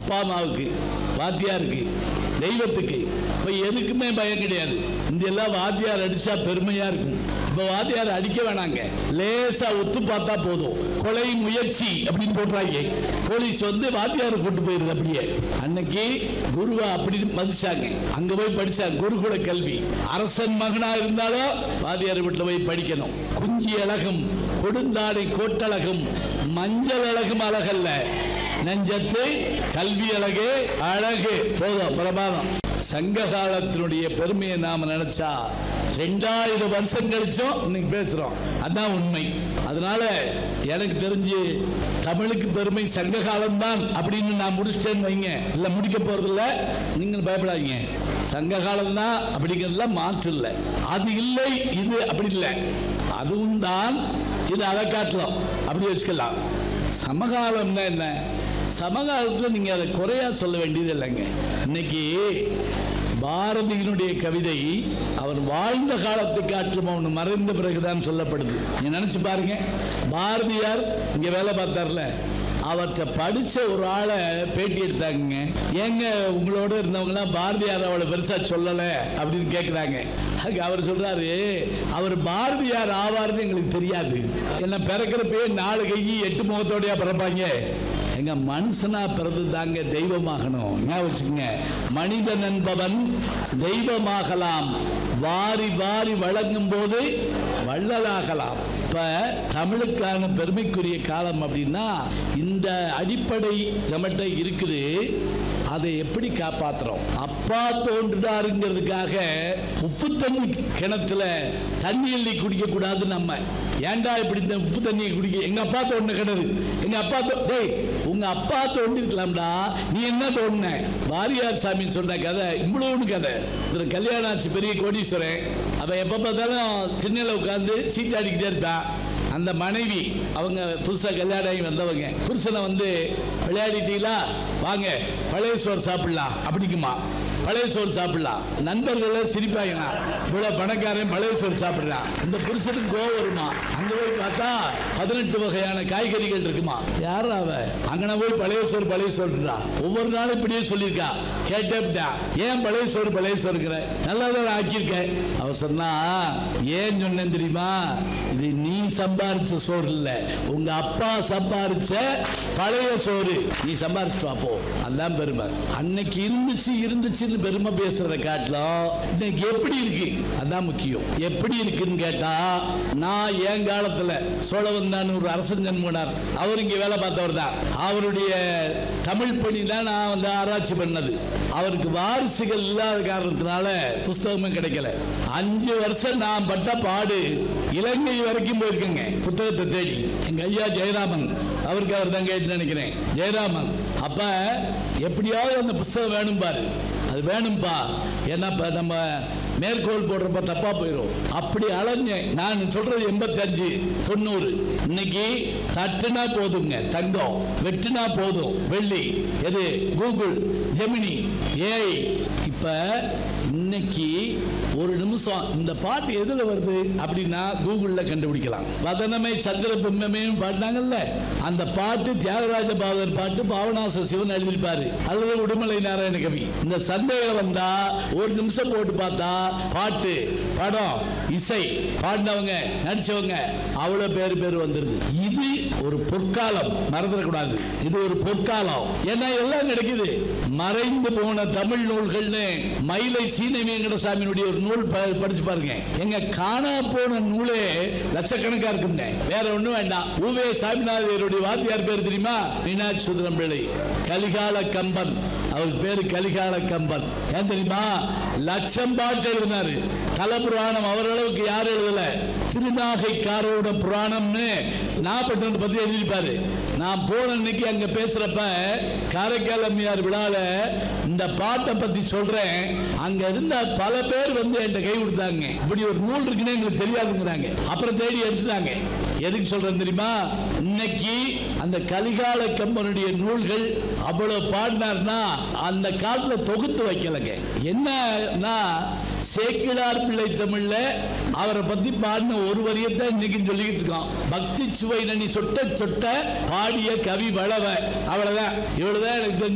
அப்பா அம்மாவுக்கு வாத்தியாருக்கு தெய்வத்துக்கு இப்ப எதுக்குமே பயம் கிடையாது இந்த எல்லாம் வாத்தியார் அடிச்சா பெருமையா இருக்கும் இப்ப வாத்தியார் அடிக்க வேணாங்க லேசா ஒத்து பார்த்தா போதும் கொலை முயற்சி அப்படின்னு போடுறாங்க போலீஸ் வந்து வாத்தியார் கூட்டு போயிருது அப்படியே அன்னைக்கு குருவை அப்படி மதிச்சாங்க அங்க போய் படிச்சாங்க குருகுல கல்வி அரசன் மகனா இருந்தாலும் வாத்தியார் வீட்டுல போய் படிக்கணும் குஞ்சி அழகும் கொடுந்தாடை கோட்டழகும் மஞ்சள் அழகும் அழகல்ல நெஞ்சத்து கல்வி அழகு அழகு போதும் பிரமாதம் சங்க காலத்தினுடைய பெருமையை நாம நினைச்சா ரெண்டாயிரம் வருஷம் கழிச்சும் இன்னைக்கு பேசுறோம் அதான் உண்மை அதனால எனக்கு தெரிஞ்சு தமிழுக்கு பெருமை சங்க காலம்தான் அப்படின்னு நான் முடிச்சிட்டேன்னு வைங்க இல்ல முடிக்க போறது இல்ல நீங்கள் பயப்படாதீங்க சங்க காலம் தான் அப்படிங்கிறதுலாம் மாற்று இல்லை அது இல்லை இது அப்படி இல்லை அதுவும் தான் இது அதை காட்டலாம் அப்படி வச்சுக்கலாம் சமகாலம்னா என்ன சமகாலத்தில் நீங்க அதை குறையா சொல்ல வேண்டியது இல்லைங்க இன்னைக்கு பாரதியினுடைய கவிதை அவர் வாழ்ந்த காலத்தை காட்டிலும் அவனு மறைந்த பிறகுதான் சொல்லப்படுது நீங்க நினைச்சு பாருங்க பாரதியார் இங்க வேலை பார்த்தார்ல அவர்கிட்ட படிச்ச ஒரு ஆளை பேட்டி எடுத்தாங்க ஏங்க உங்களோட இருந்தவங்களாம் பாரதியார் அவளை பெருசா சொல்லல அப்படின்னு கேட்குறாங்க அதுக்கு அவர் சொல்றாரு அவர் பாரதியார் ஆவார்னு எங்களுக்கு தெரியாது என்ன பிறக்கிறப்பே நாலு கை எட்டு முகத்தோடயா பிறப்பாங்க எங்க மனுஷனா பிறந்து தாங்க தெய்வமாகணும் என்ன வச்சுக்கோங்க மனிதன் என்பவன் தெய்வமாகலாம் வாரி வாரி வழங்கும் போது வள்ளலாகலாம் இப்ப தமிழுக்கான பெருமைக்குரிய காலம் அப்படின்னா இந்த அடிப்படை நம்மகிட்ட இருக்குது அதை எப்படி காப்பாத்துறோம் அப்பா தோன்றுட்டாருங்கிறதுக்காக உப்பு தண்ணி கிணத்துல தண்ணி எழுதி குடிக்க கூடாது நம்ம ஏன்டா இப்படி இந்த உப்பு தண்ணியை குடிக்க எங்க அப்பா தோண்டின கிணறு எங்க அப்பா தோ டேய் உங்க அப்பா தோண்டிருக்கலாம்டா நீ என்ன தோண்டின வாரியார் சாமி சொன்ன கதை இவ்வளோன்னு கதை திரு கல்யாணம் ஆச்சு பெரிய கோடீஸ்வரன் அவன் எப்போ பார்த்தாலும் திண்ணையில் உட்காந்து சீட்டாடிக்கிட்டே இருப்பான் அந்த மனைவி அவங்க புதுசாக கல்யாணம் ஆகி வந்தவங்க புருஷனை வந்து விளையாடிட்டீங்களா வாங்க பழைய சோறு சாப்பிடலாம் அப்படிங்குமா பழைய சோறு சாப்பிடலாம் நண்பர்கள சிரிப்பாங்க இவ்வளவு பணக்காரன் பழைய சோறு சாப்பிடுறான் இந்த புருஷனுக்கு கோவம் வருமா அங்க போய் பார்த்தா பதினெட்டு வகையான காய்கறிகள் இருக்குமா யார் அவ அங்கன போய் பழைய சோறு பழைய சோறுடா ஒவ்வொரு நாளும் இப்படியே சொல்லியிருக்கா கேட்டேன்டா ஏன் பழைய சோறு பழைய சோறுங்கிற நல்லா தான் ஆக்கியிருக்க அவ சொன்னா ஏன் சொன்னேன் தெரியுமா இது நீ சம்பாரிச்ச சோறு இல்ல உங்க அப்பா சம்பாரிச்ச பழைய சோறு நீ சம்பாரிச்சுட்டு வா போ அதான் பெருமை அன்னைக்கு இருந்துச்சு இருந்துச்சுன்னு பெருமை பேசுறத காட்டிலும் இன்னைக்கு எப்படி இருக்கு அதான் முக்கியம் எப்படி இருக்குன்னு கேட்டா நான் என் காலத்துல சோழவந்தான் ஒரு அரசன் ஜன்மனார் அவர் இங்க வேலை பார்த்தவர் தான் அவருடைய தமிழ் பணி தான் நான் வந்து ஆராய்ச்சி பண்ணது அவருக்கு வாரிசுகள் இல்லாத காரணத்தினால புஸ்தகமே கிடைக்கல அஞ்சு வருஷம் நான் பட்ட பாடு இலங்கை வரைக்கும் போயிருக்கேங்க புத்தகத்தை தேடி எங்க ஐயா ஜெயராமன் அவருக்கு அவர் தான் கேட்டு நினைக்கிறேன் ஜெயராமன் அப்ப எப்படியாவது அந்த புஸ்தகம் வேணும் பாரு அது வேணும்பா ஏன்னா இப்ப நம்ம மேற்கோள் போடுறப்ப தப்பா போயிடும் அப்படி அலைஞ்சேன் நான் சொல்றது எண்பத்தஞ்சு தொண்ணூறு இன்னைக்கு தட்டுனா போதுங்க தங்கம் வெட்டுனா போதும் வெள்ளி எது கூகுள் ஜெமினி ஏய் இப்ப இன்னைக்கு ஒரு நிமிஷம் இந்த பாட்டு எதுல வருது அப்படின்னா கூகுள்ல கண்டுபிடிக்கலாம் வதனமே சந்திர பிம்பமே பாடினாங்கல்ல அந்த பாட்டு தியாகராஜ பாகவதர் பாட்டு பாவனாச சிவன் எழுதியிருப்பாரு அல்லது உடுமலை நாராயண கவி இந்த சந்தேகம் வந்தா ஒரு நிமிஷம் போட்டு பார்த்தா பாட்டு படம் இசை பாடினவங்க நடிச்சவங்க அவ்வளவு பேர் பேர் வந்துருது இது ஒரு பொற்காலம் மறந்துடக்கூடாது இது ஒரு பொற்காலம் ஏன்னா எல்லாம் கிடைக்குது மறைந்து போன தமிழ் நூல்கள்னு மயிலை சீன வெங்கடசாமியினுடைய ஒரு நூல் ப- படிச்சு பாருங்க எங்க காணா போன நூலே லட்சக்கணக்கா இருக்குங்க வேற ஒண்ணும் வேண்டாம் உவே சாமிநாதருடைய வாத்தியார் பேர் தெரியுமா மீனாட்சி சுந்தரம் பிள்ளை கலிகால கம்பன் அவருக்கு பேரு கலிகால கம்பன் ஏன் தெரியுமா லட்சம் பாட்டு எழுதினாரு தலபுராணம் அவர் அளவுக்கு யாரும் எழுதல திருநாகைக்காரோட புராணம்னு நாற்பத்தி பத்தி எழுதியிருப்பாரு நான் போன அன்னைக்கு அங்க பேசுறப்ப காரைக்கால் அம்மையார் விழால இந்த பாட்டை பத்தி சொல்றேன் அங்க இருந்த பல பேர் வந்து என்கிட்ட கை கொடுத்தாங்க இப்படி ஒரு நூல் இருக்குன்னு எங்களுக்கு தெரியாதுங்கிறாங்க அப்புறம் தேடி எடுத்துட்டாங்க எதுக்கு சொல்றேன் தெரியுமா இன்னைக்கு அந்த கலிகால கம்பனுடைய நூல்கள் அவ்வளவு பாடினார்னா அந்த காலத்துல தொகுத்து வைக்கலங்க என்னன்னா சேக்கிழார் பிள்ளை தமிழ்ல அவரை பத்தி பாடின ஒரு வரியத்தான் இன்னைக்கு சொல்லிக்கிட்டு இருக்கோம் பக்தி சுவை நனி சொட்ட சொட்ட பாடிய கவி வளவ அவ்வளவுதான் இவ்வளவுதான் எனக்கு தெரிஞ்சு